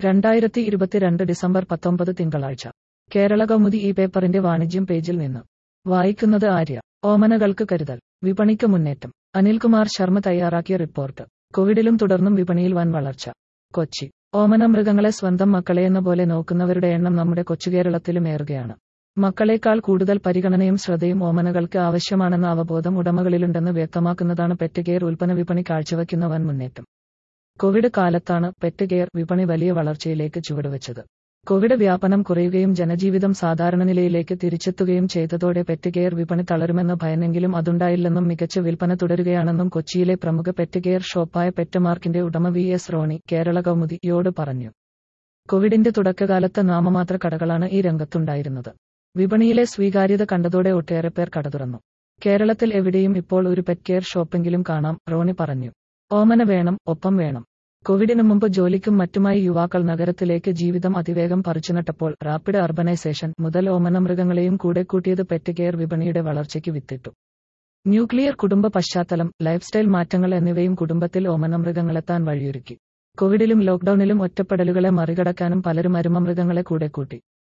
രണ്ടായിരത്തി ഇരുപത്തിരണ്ട് ഡിസംബർ പത്തൊമ്പത് തിങ്കളാഴ്ച കേരള കൗമുദി ഈ പേപ്പറിന്റെ വാണിജ്യം പേജിൽ നിന്ന് വായിക്കുന്നത് ആര്യ ഓമനകൾക്ക് കരുതൽ വിപണിക്ക് മുന്നേറ്റം അനിൽകുമാർ ശർമ്മ തയ്യാറാക്കിയ റിപ്പോർട്ട് കോവിഡിലും തുടർന്നും വിപണിയിൽ വൻ വളർച്ച കൊച്ചി ഓമന മൃഗങ്ങളെ സ്വന്തം മക്കളെയെന്ന പോലെ നോക്കുന്നവരുടെ എണ്ണം നമ്മുടെ കൊച്ചുകേരളത്തിലും ഏറുകയാണ് മക്കളേക്കാൾ കൂടുതൽ പരിഗണനയും ശ്രദ്ധയും ഓമനകൾക്ക് ആവശ്യമാണെന്ന അവബോധം ഉടമകളിലുണ്ടെന്ന് വ്യക്തമാക്കുന്നതാണ് പെറ്റ് കെയർ ഉൽപ്പന്ന വിപണി കാഴ്ചവെക്കുന്ന വൻ മുന്നേറ്റം കോവിഡ് കാലത്താണ് പെറ്റ് കെയർ വിപണി വലിയ വളർച്ചയിലേക്ക് ചുവടുവെച്ചത് കോവിഡ് വ്യാപനം കുറയുകയും ജനജീവിതം സാധാരണ നിലയിലേക്ക് തിരിച്ചെത്തുകയും ചെയ്തതോടെ പെറ്റ് കെയർ വിപണി തളരുമെന്ന് ഭയന്നെങ്കിലും അതുണ്ടായില്ലെന്നും മികച്ച വിൽപ്പന തുടരുകയാണെന്നും കൊച്ചിയിലെ പ്രമുഖ പെറ്റ് കെയർ ഷോപ്പായ പെറ്റമാർക്കിന്റെ ഉടമ വി എസ് റോണി കേരള കൗമുദിയോട് പറഞ്ഞു കോവിഡിന്റെ തുടക്കകാലത്ത് നാമമാത്ര കടകളാണ് ഈ രംഗത്തുണ്ടായിരുന്നത് വിപണിയിലെ സ്വീകാര്യത കണ്ടതോടെ ഒട്ടേറെ പേർ കട തുറന്നു കേരളത്തിൽ എവിടെയും ഇപ്പോൾ ഒരു പെറ്റ് കെയർ ഷോപ്പെങ്കിലും കാണാം റോണി പറഞ്ഞു ഓമന വേണം ഒപ്പം വേണം കോവിഡിനു മുമ്പ് ജോലിക്കും മറ്റുമായി യുവാക്കൾ നഗരത്തിലേക്ക് ജീവിതം അതിവേഗം പറിച്ചുനട്ടപ്പോൾ റാപ്പിഡ് അർബനൈസേഷൻ മുതൽ ഓമന മൃഗങ്ങളെയും കൂടെ കൂട്ടിയത് പെറ്റ് കെയർ വിപണിയുടെ വളർച്ചയ്ക്ക് വിത്തിട്ടു ന്യൂക്ലിയർ കുടുംബ പശ്ചാത്തലം ലൈഫ് സ്റ്റൈൽ മാറ്റങ്ങൾ എന്നിവയും കുടുംബത്തിൽ ഓമന മൃഗങ്ങളെത്താൻ വഴിയൊരുക്കി കോവിഡിലും ലോക്ഡൌണിലും ഒറ്റപ്പെടലുകളെ മറികടക്കാനും പലരും അരുമ മൃഗങ്ങളെ കൂടെ കൂട്ടി